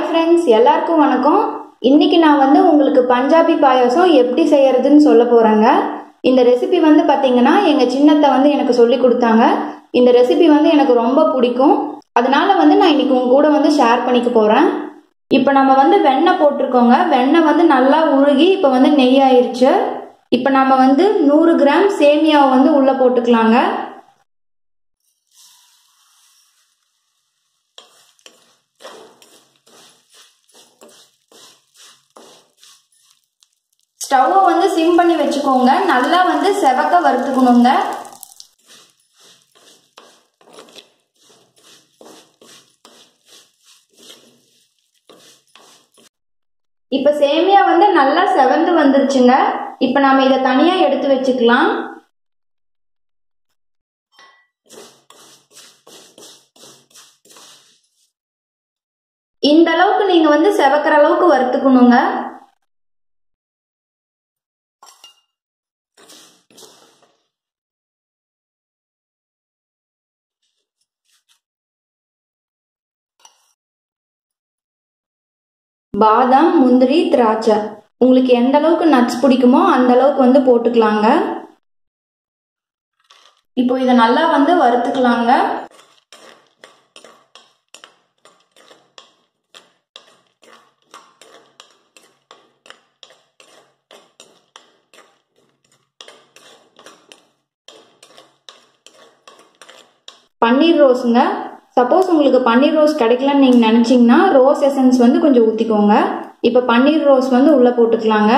friends எல்லாருக்கும் வணக்கம் இன்னைக்கு நான் வந்து உங்களுக்கு பஞ்சாபி பாயாசம் எப்படி செய்யறதுன்னு சொல்ல போறேங்க இந்த ரெசிபி வந்து பார்த்தீங்கன்னா எங்கள் சின்னத்தை வந்து எனக்கு சொல்லி கொடுத்தாங்க இந்த ரெசிபி வந்து எனக்கு ரொம்ப பிடிக்கும் அதனால வந்து நான் இன்னைக்கு உங்க கூட வந்து ஷேர் பண்ணிக்க போகிறேன் இப்போ நம்ம வந்து வெண்ணெய் போட்டிருக்கோங்க வெண்ணெய் வந்து நல்லா உருகி இப்போ வந்து நெய் ஆயிருச்சு இப்போ நம்ம வந்து நூறு கிராம் சேமியாவை வந்து உள்ளே போட்டுக்கலாங்க ஸ்டவ்வை வந்து சிம் பண்ணி வச்சுக்கோங்க நல்லா வந்து செவக்க வறுத்துக்கணுங்க இப்போ சேமியா வந்து நல்லா செவந்து வந்துருச்சுங்க இப்போ நாம இதை தனியாக எடுத்து வச்சுக்கலாம் இந்த அளவுக்கு நீங்க வந்து செவக்கிற அளவுக்கு வறுத்துக்கணுங்க பாதாம் முந்திரி திராட்சை உங்களுக்கு எந்த அளவுக்கு நட்ஸ் பிடிக்குமோ அந்த அளவுக்கு வந்து போட்டுக்கலாங்க இப்போ இதை நல்லா வந்து வறுத்துக்கலாங்க பன்னீர் ரோஸுங்க சப்போஸ் உங்களுக்கு பன்னீர் ரோஸ் கிடைக்கலன்னு நீங்கள் நினச்சிங்கன்னா ரோஸ் எசன்ஸ் வந்து கொஞ்சம் ஊற்றிக்கோங்க இப்போ பன்னீர் ரோஸ் வந்து உள்ளே போட்டுக்கலாங்க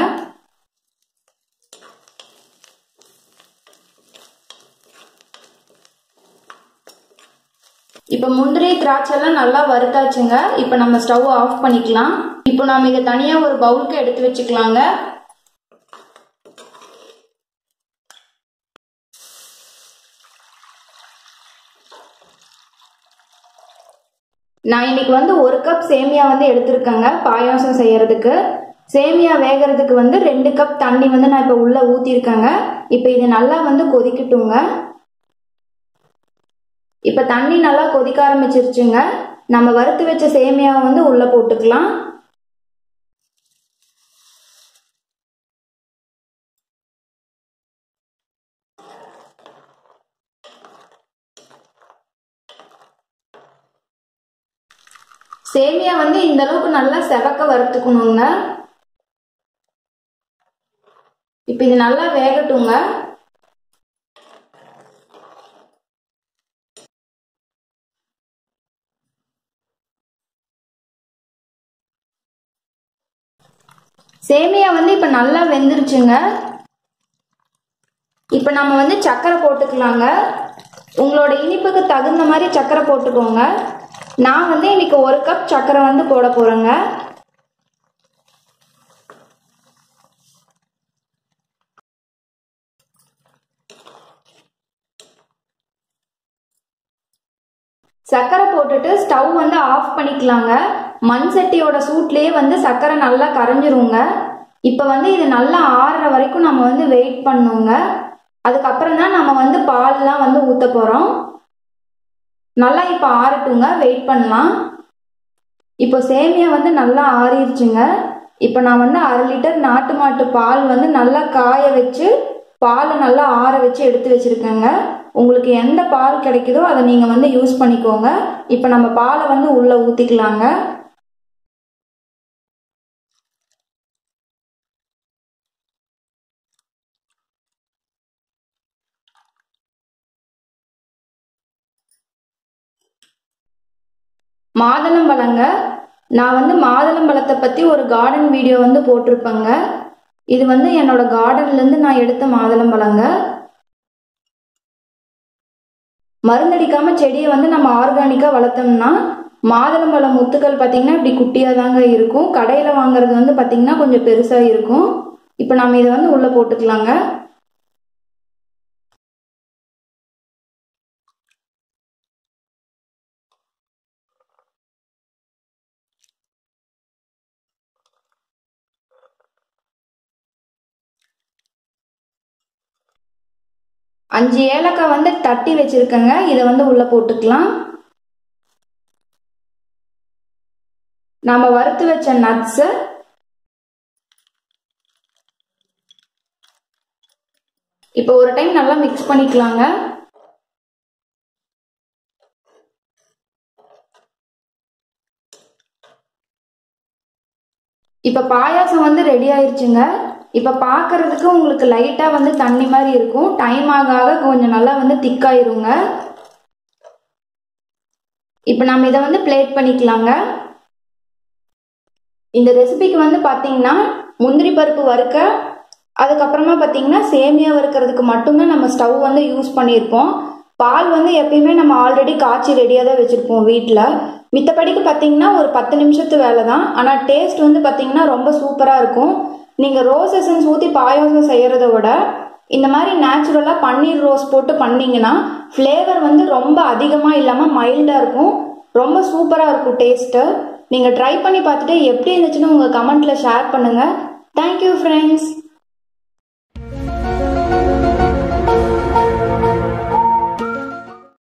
இப்போ முந்திரி திராட்சைலாம் நல்லா வறுத்தாச்சுங்க இப்போ நம்ம ஸ்டவ் ஆஃப் பண்ணிக்கலாம் இப்போ நாம் இதை தனியாக ஒரு பவுலுக்கு எடுத்து வச்சுக்கலாங்க நான் இன்னைக்கு வந்து ஒரு கப் சேமியா வந்து எடுத்திருக்கேங்க பாயாசம் செய்யறதுக்கு சேமியா வேகிறதுக்கு வந்து ரெண்டு கப் தண்ணி வந்து நான் இப்போ உள்ள ஊற்றிருக்கேங்க இப்போ இது நல்லா வந்து கொதிக்கட்டுங்க இப்போ தண்ணி நல்லா கொதிக்க ஆரம்பிச்சிருச்சுங்க நம்ம வறுத்து வச்ச சேமியாவை வந்து உள்ள போட்டுக்கலாம் சேமியா வந்து இந்த அளவுக்கு நல்லா செவக்க வறுத்துக்கணுங்க இப்போ இது நல்லா வேகட்டுங்க சேமியா வந்து இப்போ நல்லா வெந்துருச்சுங்க இப்போ நம்ம வந்து சர்க்கரை போட்டுக்கலாங்க உங்களோட இனிப்புக்கு தகுந்த மாதிரி சர்க்கரை போட்டுக்கோங்க நான் வந்து இன்னைக்கு ஒரு கப் சர்க்கரை வந்து போட போறேங்க சர்க்கரை போட்டுட்டு ஸ்டவ் வந்து ஆஃப் பண்ணிக்கலாங்க மண் சட்டியோட சூட்லேயே வந்து சர்க்கரை நல்லா கரைஞ்சிருங்க இப்போ வந்து இது நல்லா ஆறுற வரைக்கும் நம்ம வந்து வெயிட் பண்ணுங்க அதுக்கப்புறம் தான் நம்ம வந்து பால்லாம் வந்து ஊற்ற போகிறோம் நல்லா இப்போ ஆறட்டுங்க வெயிட் பண்ணலாம் இப்போ சேமியா வந்து நல்லா ஆறிடுச்சுங்க இப்போ நான் வந்து அரை லிட்டர் நாட்டு மாட்டு பால் வந்து நல்லா காய வச்சு பாலை நல்லா ஆற வச்சு எடுத்து வச்சுருக்கேங்க உங்களுக்கு எந்த பால் கிடைக்குதோ அதை நீங்கள் வந்து யூஸ் பண்ணிக்கோங்க இப்போ நம்ம பாலை வந்து உள்ளே ஊற்றிக்கலாங்க மாதுளம்பழங்க நான் வந்து மாதுளம்பழத்தை பற்றி ஒரு கார்டன் வீடியோ வந்து போட்டிருப்பேங்க இது வந்து என்னோட கார்டன்லேருந்து நான் எடுத்த மாதுளம்பழங்க மருந்தடிக்காமல் செடியை வந்து நம்ம ஆர்கானிக்காக வளர்த்தோம்னா மாதுளம்பழம் முத்துக்கள் பார்த்திங்கன்னா இப்படி குட்டியாக தாங்க இருக்கும் கடையில் வாங்குறது வந்து பார்த்திங்கன்னா கொஞ்சம் பெருசாக இருக்கும் இப்போ நம்ம இதை வந்து உள்ளே போட்டுக்கலாங்க அஞ்சு ஏலக்காய் வந்து தட்டி வச்சுருக்கேங்க இதை வந்து உள்ளே போட்டுக்கலாம் நாம வறுத்து வச்ச நட்ஸு இப்போ ஒரு டைம் நல்லா மிக்ஸ் பண்ணிக்கலாங்க இப்போ பாயாசம் வந்து ரெடி ஆயிருச்சுங்க இப்போ பார்க்கறதுக்கு உங்களுக்கு லைட்டாக வந்து தண்ணி மாதிரி இருக்கும் டைம் ஆக ஆக கொஞ்சம் நல்லா வந்து திக்காயிருங்க இப்போ நம்ம இதை வந்து பிளேட் பண்ணிக்கலாங்க இந்த ரெசிபிக்கு வந்து பார்த்தீங்கன்னா முந்திரி பருப்பு வறுக்க அதுக்கப்புறமா பார்த்தீங்கன்னா சேமியா வறுக்கிறதுக்கு மட்டும்தான் நம்ம ஸ்டவ் வந்து யூஸ் பண்ணியிருப்போம் பால் வந்து எப்பயுமே நம்ம ஆல்ரெடி காய்ச்சி ரெடியாக தான் வச்சுருப்போம் வீட்டில் மித்தபடிக்கு பார்த்தீங்கன்னா ஒரு பத்து நிமிஷத்து வேலை தான் ஆனால் டேஸ்ட் வந்து பார்த்தீங்கன்னா ரொம்ப சூப்பராக இருக்கும் நீங்கள் ரோஸ் எசன்ஸ் ஊற்றி பாயாசம் செய்கிறத விட இந்த மாதிரி நேச்சுரலாக பன்னீர் ரோஸ் போட்டு பண்ணிங்கன்னா ஃப்ளேவர் வந்து ரொம்ப அதிகமாக இல்லாமல் மைல்டாக இருக்கும் ரொம்ப சூப்பராக இருக்கும் டேஸ்ட்டு நீங்கள் ட்ரை பண்ணி பார்த்துட்டு எப்படி இருந்துச்சுன்னு உங்கள் கமெண்ட்டில் ஷேர் பண்ணுங்கள் தேங்க்யூ ஃப்ரெண்ட்ஸ்